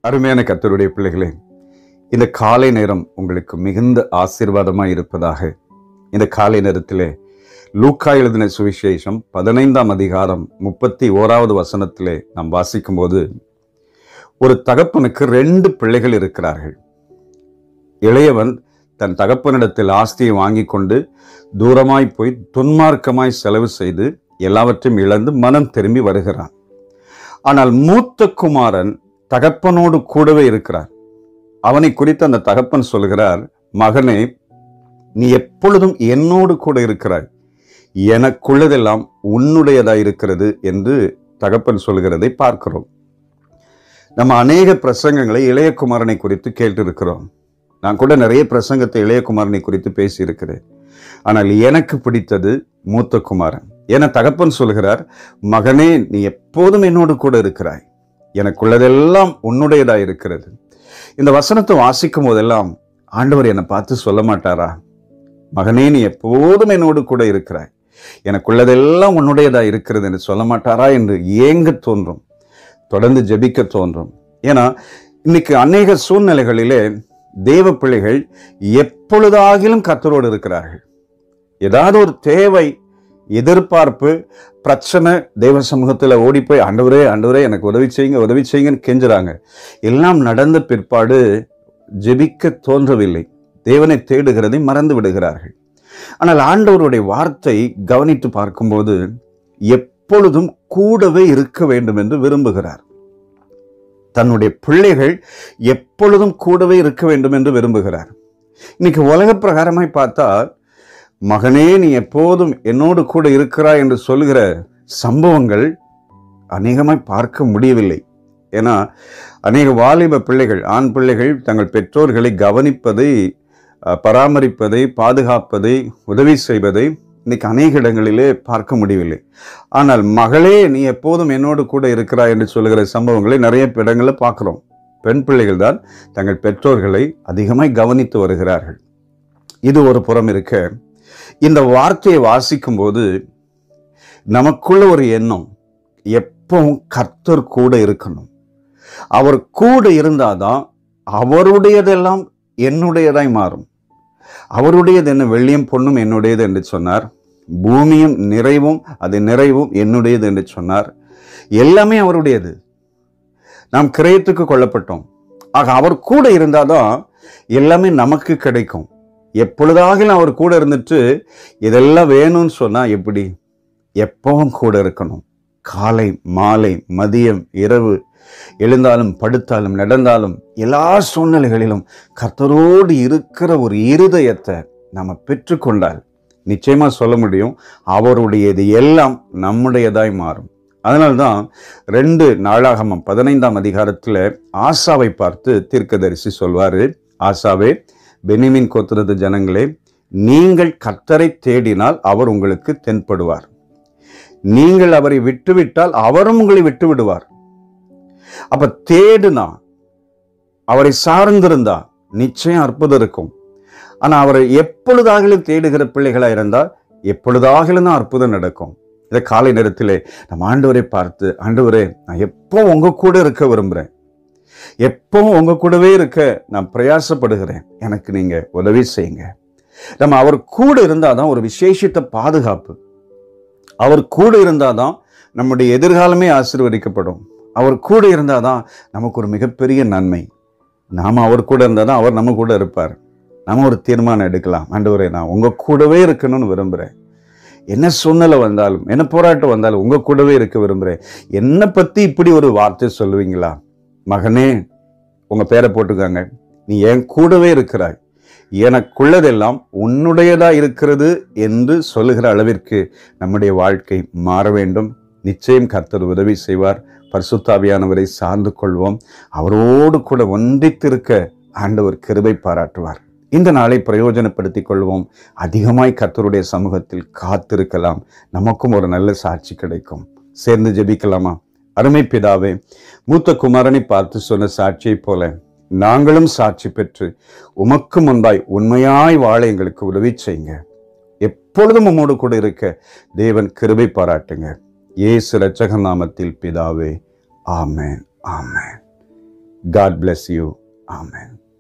அருமையான கர்த்தருடைய பிள்ளைகளே இந்த காலை நேரம் உங்களுக்கு மிகுந்த ஆசீர்வாதமாய் இருப்பதாக இந்த காலை நேரத்திலே லூக்கா எழுதின சுவிசேஷம் பதினைந்தாம் அதிகாரம் முப்பத்தி ஓராவது வசனத்திலே நாம் வாசிக்கும்போது ஒரு தகப்பனுக்கு ரெண்டு பிள்ளைகள் இருக்கிறார்கள் இளையவன் தன் தகப்பனிடத்தில் ஆஸ்தியை வாங்கி கொண்டு தூரமாய் போய் துன்மார்க்கமாய் செலவு செய்து எல்லாவற்றையும் இழந்து மனம் திரும்பி வருகிறான் ஆனால் மூத்த குமாரன் தகப்பனோடு கூடவே இருக்கிறார் அவனை குறித்து அந்த தகப்பன் சொல்கிறார் மகனே நீ எப்பொழுதும் என்னோடு கூட இருக்கிறாய் எனக்குள்ளதெல்லாம் உன்னுடையதாய் இருக்கிறது என்று தகப்பன் சொல்கிறதை பார்க்கிறோம் நம்ம அநேக பிரசங்கங்களை இளையகுமாரனை குறித்து கேட்டிருக்கிறோம் நான் கூட நிறைய பிரசங்கத்தை இளையகுமாரனை குறித்து பேசியிருக்கிறேன் ஆனால் எனக்கு பிடித்தது மூத்த குமாரன் என தகப்பன் சொல்கிறார் மகனே நீ எப்போதும் என்னோடு கூட இருக்கிறாய் எனக்குள்ளதெல்லாம் உன்னுடையதாய் இருக்கிறது இந்த வசனத்தை வாசிக்கும் போதெல்லாம் ஆண்டவர் என்னை பார்த்து சொல்ல மாட்டாரா மகனே நீ எப்போதும் என்னோடு கூட இருக்கிறாய் எனக்குள்ளதெல்லாம் உன்னுடையதா இருக்கிறது என்று சொல்ல மாட்டாரா என்று ஏங்க தோன்றும் தொடர்ந்து ஜெபிக்க தோன்றும் ஏன்னா இன்னைக்கு அநேக சூழ்நிலைகளிலே தேவ பிள்ளைகள் எப்பொழுதாகிலும் கத்தரோடு இருக்கிறார்கள் ஏதாவது ஒரு தேவை எதிர்பார்ப்பு பிரச்சனை தெய்வ சமூகத்தில் ஓடி போய் ஆண்டவரே ஆண்டவரே எனக்கு உதவி செய்யுங்க உதவி செய்யுங்கன்னு கெஞ்சுறாங்க எல்லாம் நடந்த பிற்பாடு ஜெபிக்க தோன்றவில்லை தேவனை தேடுகிறதை மறந்து விடுகிறார்கள் ஆனால் ஆண்டவருடைய வார்த்தை கவனித்து பார்க்கும்போது எப்பொழுதும் கூடவே இருக்க வேண்டும் என்று விரும்புகிறார் தன்னுடைய பிள்ளைகள் எப்பொழுதும் கூடவே இருக்க வேண்டும் என்று விரும்புகிறார் இன்னைக்கு உலக பிரகாரமாய் பார்த்தால் மகனே நீ எப்போதும் என்னோடு கூட இருக்கிறாய் என்று சொல்கிற சம்பவங்கள் அநேகமாய் பார்க்க முடியவில்லை ஏன்னா அநேக வாலிப பிள்ளைகள் ஆண் பிள்ளைகள் தங்கள் பெற்றோர்களை கவனிப்பதை அஹ், பராமரிப்பதை பாதுகாப்பதை உதவி செய்வதை இன்னைக்கு அநேக இடங்களிலே பார்க்க முடியவில்லை ஆனால் மகளே நீ எப்போதும் என்னோடு கூட இருக்கிறாய் என்று சொல்லுகிற சம்பவங்களை நிறைய இடங்களில் பார்க்கிறோம் பெண் பிள்ளைகள் தான் தங்கள் பெற்றோர்களை அதிகமாய் கவனித்து வருகிறார்கள் இது ஒரு புறம் இருக்க இந்த வார்த்தையை வாசிக்கும் போது நமக்குள்ள ஒரு எண்ணம் எப்பவும் கர்த்தர் கூட இருக்கணும் அவர் கூட இருந்தாதான் அவருடையதெல்லாம் என்னுடையதாய் மாறும் அவருடையது என்ன வெள்ளியும் பொண்ணும் என்னுடையது என்று சொன்னார் பூமியும் நிறைவும் அது நிறைவும் என்னுடையது என்று சொன்னார் எல்லாமே அவருடையது நாம் கிரயத்துக்கு கொல்லப்பட்டோம் ஆக அவர் கூட இருந்தாதான் எல்லாமே நமக்கு கிடைக்கும் எப்பொழுதாகிலும் அவர் கூட இருந்துட்டு இதெல்லாம் வேணும்னு சொன்னா எப்படி எப்பவும் கூட இருக்கணும் காலை மாலை மதியம் இரவு எழுந்தாலும் படுத்தாலும் நடந்தாலும் எல்லா சூழ்நிலைகளிலும் கர்த்தரோடு இருக்கிற ஒரு இருதயத்தை நம்ம பெற்றுக்கொண்டால் நிச்சயமா சொல்ல முடியும் அவருடையது எல்லாம் நம்முடையதாய் மாறும் அதனால்தான் ரெண்டு நாளாகமம் பதினைந்தாம் அதிகாரத்தில் ஆசாவை பார்த்து தீர்க்கதரிசி சொல்வாரு ஆசாவே பெனிமின் கோத்திரத்து ஜனங்களே நீங்கள் கர்த்தரை தேடினால் அவர் உங்களுக்கு தென்படுவார் நீங்கள் அவரை விட்டுவிட்டால் அவரும் உங்களை விட்டு விடுவார் அப்ப தேடுனா அவரை சார்ந்திருந்தா நிச்சயம் அற்புதம் இருக்கும் ஆனா அவரை எப்பொழுதாகிலும் தேடுகிற பிள்ளைகளா இருந்தால் எப்பொழுதாகிலும் தான் அற்புதம் நடக்கும் இதை காலை நேரத்திலே நம்ம ஆண்டவரை பார்த்து ஆண்டவரே நான் எப்போ உங்க கூட இருக்க விரும்புகிறேன் எப்பவும் உங்க கூடவே இருக்க நான் பிரயாசப்படுகிறேன் எனக்கு நீங்க உதவி செய்யுங்க நம்ம அவர் கூட இருந்தாதான் ஒரு விசேஷித்த பாதுகாப்பு அவர் கூட இருந்தாதான் நம்முடைய எதிர்காலமே ஆசீர்வதிக்கப்படும் அவர் கூட இருந்தாதான் நமக்கு ஒரு மிகப்பெரிய நன்மை நாம் அவர் கூட இருந்தால் தான் அவர் நம்ம கூட இருப்பார் நம்ம ஒரு தீர்மானம் எடுக்கலாம் ஆண்டவரே நான் உங்கள் கூடவே இருக்கணும்னு விரும்புகிறேன் என்ன சூழ்நிலை வந்தாலும் என்ன போராட்டம் வந்தாலும் உங்கள் கூடவே இருக்க விரும்புகிறேன் என்னை பற்றி இப்படி ஒரு வார்த்தை சொல்லுவீங்களா மகனே உங்கள் பேரை போட்டுக்காங்க நீ என் கூடவே இருக்கிறாய் எனக்குள்ளதெல்லாம் உன்னுடையதா இருக்கிறது என்று சொல்லுகிற அளவிற்கு நம்முடைய வாழ்க்கை மாற வேண்டும் நிச்சயம் கர்த்தர் உதவி செய்வார் பரிசுத்தாவியானவரை சார்ந்து கொள்வோம் அவரோடு கூட ஒன்றித்திருக்க ஆண்டவர் கிருபை பாராட்டுவார் இந்த நாளை பிரயோஜனப்படுத்திக் கொள்வோம் அதிகமாய் கர்த்தருடைய சமூகத்தில் காத்திருக்கலாம் நமக்கும் ஒரு நல்ல சாட்சி கிடைக்கும் சேர்ந்து ஜெபிக்கலாமா அருமை பிதாவே மூத்த குமாரனை பார்த்து சொன்ன சாட்சியைப் போல நாங்களும் சாட்சி பெற்று உமக்கு முன்பாய் உண்மையாய் வாழ எங்களுக்கு உதவி செய்யுங்க எப்பொழுதும் உம்மோடு கூட இருக்க தேவன் கிருபை பாராட்டுங்க இயேசு இரட்சக நாமத்தில் பிதாவே amen amen God bless you amen